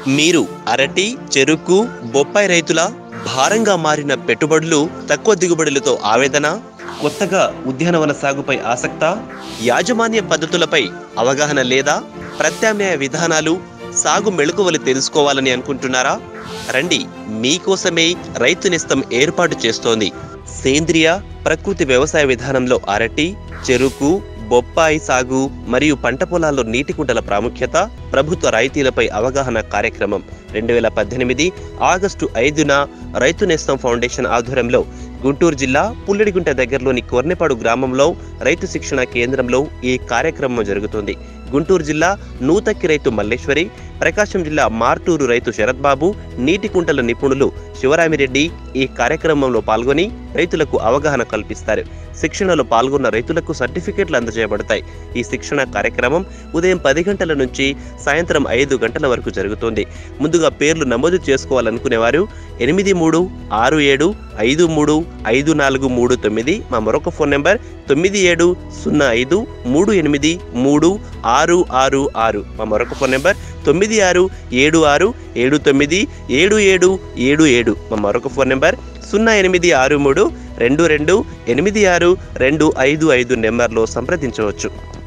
మీరు అరటి చెరుకు బొప్పాయి రైతుల భారంగా మారిన పెట్టుబడులు తక్కువ దిగుబడులతో ఆవేదన కొత్తగా ఉద్యానవన సాగుపై ఆసక్త యాజమాన్య పద్ధతులపై అవగాహన లేదా ప్రత్యామ్నాయ విధానాలు సాగు మెళుకువలు తెలుసుకోవాలని అనుకుంటున్నారా రండి మీకోసమే రైతు నేస్తం ఏర్పాటు చేస్తోంది సేంద్రియ ప్రకృతి వ్యవసాయ విధానంలో అరటి చెరుకు బొప్పాయి సాగు మరియు పంట పొలాల్లో నీటి కుంటల ప్రాముఖ్యత ప్రభుత్వ రాయితీలపై అవగాహన కార్యక్రమం రెండు వేల పద్దెనిమిది ఆగస్టు ఐదున రైతు నేస్తం ఫౌండేషన్ ఆధ్వర్యంలో గుంటూరు జిల్లా పుల్లడిగుంట దగ్గరలోని కొర్నెపాడు గ్రామంలో రైతు శిక్షణ కేంద్రంలో ఈ కార్యక్రమం జరుగుతుంది గుంటూరు జిల్లా నూతక్కి రైతు మల్లేశ్వరి ప్రకాశం జిల్లా మార్టూరు రైతు శరత్ బాబు నీటి కుంటల నిపుణులు శివరామిరెడ్డి ఈ కార్యక్రమంలో పాల్గొని రైతులకు అవగాహన కల్పిస్తారు శిక్షణలో పాల్గొన్న రైతులకు సర్టిఫికెట్లు అందజేయబడతాయి ఈ శిక్షణ కార్యక్రమం ఉదయం పది గంటల నుంచి సాయంత్రం ఐదు గంటల వరకు జరుగుతుంది ముందుగా పేర్లు నమోదు చేసుకోవాలనుకునేవారు ఎనిమిది మూడు ఆరు ఏడు ఐదు మూడు ఐదు నాలుగు మూడు తొమ్మిది మా మరొక ఫోన్ నెంబర్ తొమ్మిది ఏడు సున్నా ఐదు మూడు ఎనిమిది మూడు ఆరు ఆరు ఆరు మా మరొక ఫోన్ నెంబర్ తొమ్మిది ఆరు ఏడు ఆరు ఏడు తొమ్మిది ఏడు ఏడు ఏడు ఏడు మా మరొక ఫోన్ నెంబర్ సున్నా ఎనిమిది ఆరు మూడు రెండు రెండు ఎనిమిది ఆరు రెండు ఐదు ఐదు నెంబర్లో సంప్రదించవచ్చు